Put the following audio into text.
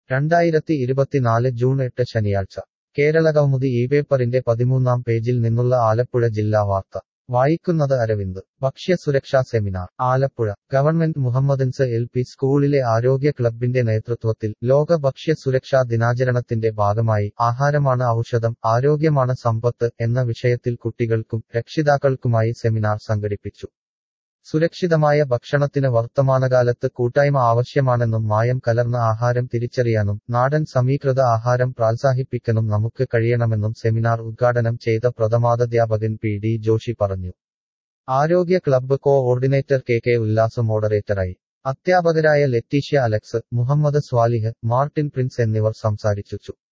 രണ്ടായിരത്തി ഇരുപത്തിനാല് ജൂൺ എട്ട് ശനിയാഴ്ച കേരളകൗമുദി ഈ പേപ്പറിന്റെ പതിമൂന്നാം പേജിൽ നിന്നുള്ള ആലപ്പുഴ ജില്ലാ വാർത്ത വായിക്കുന്നത് അരവിന്ദ് ഭക്ഷ്യസുരക്ഷാ seminar Alappuzha government Mohammedans L P സ്കൂളിലെ ആരോഗ്യ ക്ലബിന്റെ നേതൃത്വത്തിൽ ലോക ഭക്ഷ്യ സുരക്ഷാ ദിനാചരണത്തിന്റെ ഭാഗമായി ആഹാരമാണ് ഔഷധം ആരോഗ്യമാണ് സമ്പത്ത് എന്ന വിഷയത്തിൽ കുട്ടികൾക്കും രക്ഷിതാക്കൾക്കുമായി സെമിനാർ സംഘടിപ്പിച്ചു സുരക്ഷിതമായ ഭക്ഷണത്തിന് വർത്തമാനകാലത്ത് കൂട്ടായ്മ ആവശ്യമാണെന്നും മായം കലർന്ന ആഹാരം തിരിച്ചറിയാനും നാടൻ സമീകൃത ആഹാരം പ്രോത്സാഹിപ്പിക്കാനും നമുക്ക് കഴിയണമെന്നും സെമിനാർ ഉദ്ഘാടനം ചെയ്ത പ്രഥമാധ്യാപകൻ പി ഡി ജോഷി പറഞ്ഞു ആരോഗ്യ club coordinator K K Ullas മോഡറേറ്ററായി അധ്യാപകരായ Letitia Alex Muhammad Swalih Martin Prince എന്നിവർ സംസാരിച്ചു